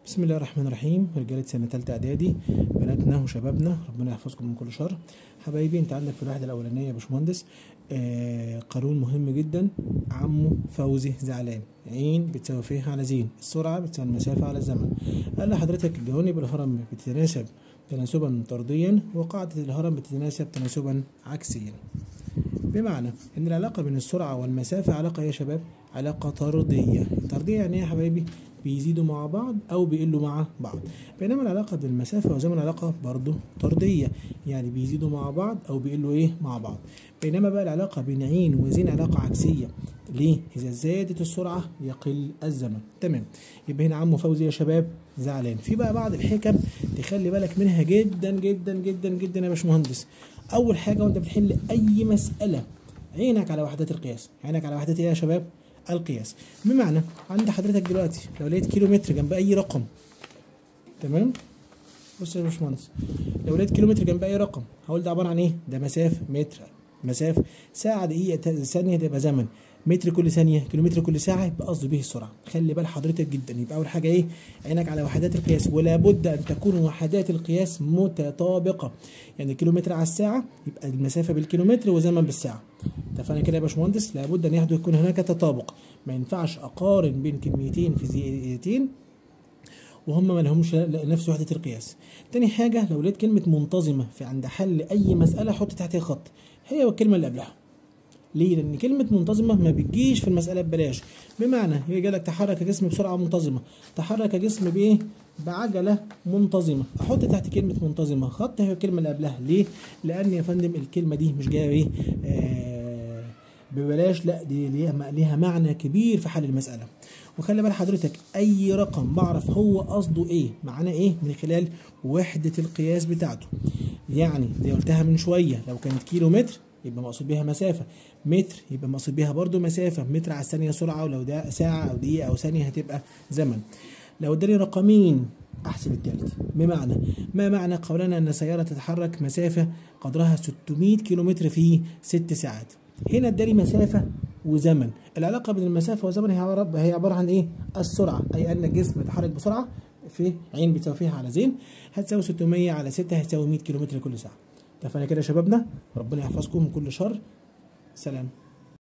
بسم الله الرحمن الرحيم رجالة سنة تالتة إعدادي بناتنا وشبابنا ربنا يحفظكم من كل شر حبايبي أنت عندك في الوحدة الأولانية يا باشمهندس آه قانون مهم جدا عمه فوزي زعلان عين بتساوي فيه على زين السرعة بتساوي المسافة على الزمن قال لحضرتك الجوانب الهرم بتتناسب تناسبا طرديا وقاعدة الهرم بتتناسب تناسبا عكسيا بمعنى ان العلاقة بين السرعة والمسافة علاقة يا شباب علاقة طردية طردية يعني ايه يا حبايبي بيزيدوا مع بعض او بيقلوا مع بعض بينما العلاقة بين المسافة والزمن علاقة برضو طردية يعني بيزيدوا مع بعض او بيقلوا ايه مع بعض بينما بقى العلاقة بين عين وزين علاقة عكسية ليه اذا زادت السرعة يقل الزمن تمام يبقى هنا عمو فوزي يا شباب زعلان في بقى بعض الحكم تخلي بالك منها جدا جدا جدا جدا يا باشمهندس اول حاجه وانت بتحل اي مساله عينك على وحدات القياس عينك على وحدات ايه يا شباب القياس بمعنى عند حضرتك دلوقتي لو لقيت كيلومتر جنب اي رقم تمام بص يا باشمهندس لو لقيت كيلومتر جنب اي رقم هقول ده عباره عن ايه ده مسافه متر مسافه ساعه دقيقه ثانيه تبقى زمن متر كل ثانيه كيلومتر كل ساعه يبقى قصدي به السرعه خلي بال حضرتك جدا يبقى اول حاجه ايه عينك على وحدات القياس ولا بد ان تكون وحدات القياس متطابقه يعني كيلومتر على الساعه يبقى المسافه بالكيلومتر وزمن بالساعه اتفقنا كده يا باشمهندس لابد ان يحدث يكون هناك تطابق ما ينفعش اقارن بين كلمتين فيزيائيتين وهم ما لهمش نفس وحده القياس تاني حاجه لو لقيت كلمه منتظمه في عند حل اي مساله حط تحتها خط هي والكلمه اللي قبلها ليه؟ لأن كلمة منتظمة ما بتجيش في المسألة ببلاش، بمعنى يجي لك تحرك جسم بسرعة منتظمة، تحرك جسم بإيه؟ بعجلة منتظمة، أحط تحت كلمة منتظمة خط هي الكلمة اللي قبلها، ليه؟ لأن يا فندم الكلمة دي مش جاية إيه؟ آه ببلاش لا دي ليها ليها معنى كبير في حل المسألة. وخلي بال حضرتك أي رقم بعرف هو قصده إيه؟ معناه إيه؟ من خلال وحدة القياس بتاعته. يعني زي قلتها من شوية لو كانت كيلو متر يبقى مقصود بيها مسافة متر يبقى مقصود بيها برضو مسافة متر على الثانية سرعة ولو ده ساعة أو دقيقة أو ثانية هتبقى زمن لو اداني رقمين أحسب التالت بمعنى ما معنى قولنا أن سيارة تتحرك مسافة قدرها 600 كيلومتر في 6 ساعات هنا اداني مسافة وزمن العلاقة بين المسافة والزمن هي عبارة هي عبارة عن إيه؟ السرعة أي أن الجسم يتحرك بسرعة في عين بتساوي فيها على زين هتساوي 600 على 6 هتساوي 100 كيلومتر كل ساعة اتفقنا كده يا شبابنا ربنا يحفظكم من كل شر سلام